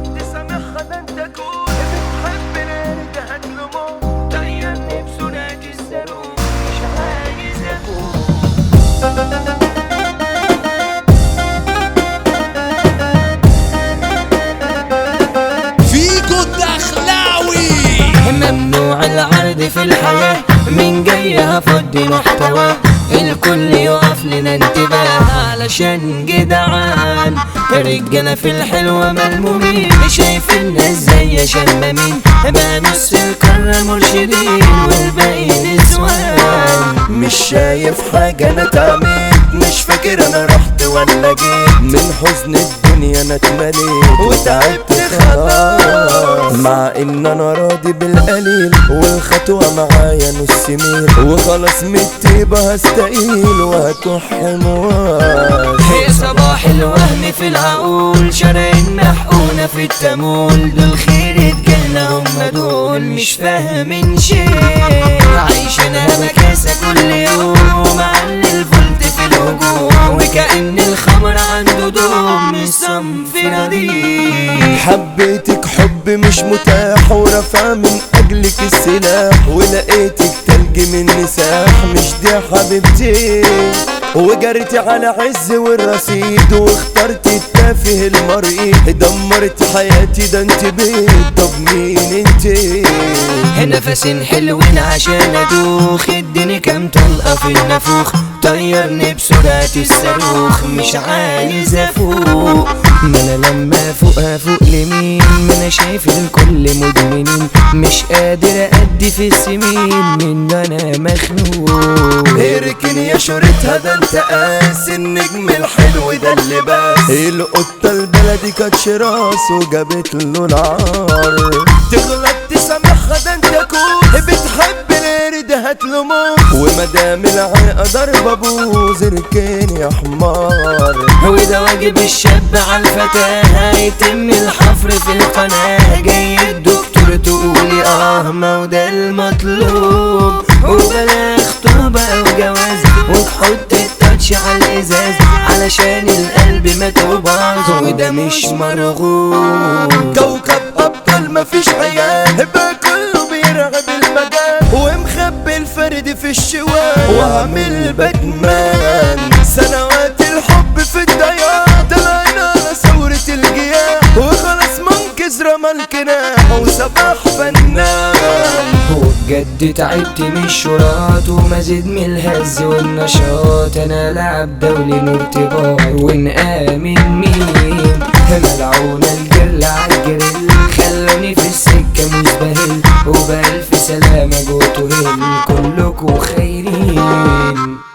تغلط تسامحها ده انت كون بتحب نرجع هتلومه طيرني بسرعة الصاروخ مش عايز افوق فيكو الدخلاوي ممنوع العرض في الحياة من جايها فض محتوى الكل يقف لنا انتباه علشان جدعان الرجالة في الحلوة ملمومين شايف الناس زي شمامين بقى نص القارة مرشدين والباقي نسوان مش شايف حاجة انا اتعميت مش فاكر انا رحت ولا جيت من حزن الدنيا انا اتمليت وتعبت خلاص مع ان انا راضي بالقليل والخطوة معايا نص ميل وخلاص من الطيبة هستقيل وهكح مواس في صباح الوهم في العقول شارع محقونة في التمول دول خير اتجنة هم دول مش فاهمين شيء عايشينها مكاسة كل يوم ومعلي الفولت في الهجوم وكأن الخمر عنده دوم مش صنف رديء حبيتك حب مش متاح ورفع من اجلك السلاح ولقيتك تلج من نساح مش دي حبيبتي وجريتي على عز والرصيد واخترت التافه المريض دمرت حياتي ده انت بيت طب مين انت نفس حلوين عشان ادوخ اديني كام طلقة في النافوخ طيرني بسرعة الصاروخ مش عايز افوق ما انا لما افوق افوق لمين ما انا شايف الكل مدمنين مش قادر ادي في السمين من انا مخنوق اركن يا شورتها ده انت قاس النجم الحلو ده اللي باس القطة البلدي كانت شراس وجابت له العار تغلط تسامحها ده انت كوس بتحب القرد هتلومه ومدام العرق ضربة بوز اركن يا حمار وده واجب الشاب على الفتاة هيتم الحفر في القناة جاي الدكتور تقولي اه ما وده المطلوب وبلا خطوبة او جواز وتحط التاتش على الازاز علشان القلب ما تباظ وده مش مرغوب كوكب ابطال مفيش عيال بقى كله بيرعب المجال ومخبي الفرد في الشوال وعامل باتمان سنوات الحب في الضياع طلعنا على ثورة الجياع وخلاص منكز رمى الكناح وصباح فنان وبجد تعبت من الشراط ومزيد من الهز والنشاط انا لاعب دولي ارتباط ونآمن مين ملعونة الجرل عالجرل خلوني في السكة مزبهل وبألف سلامة جوتو هل كلكوا خيرين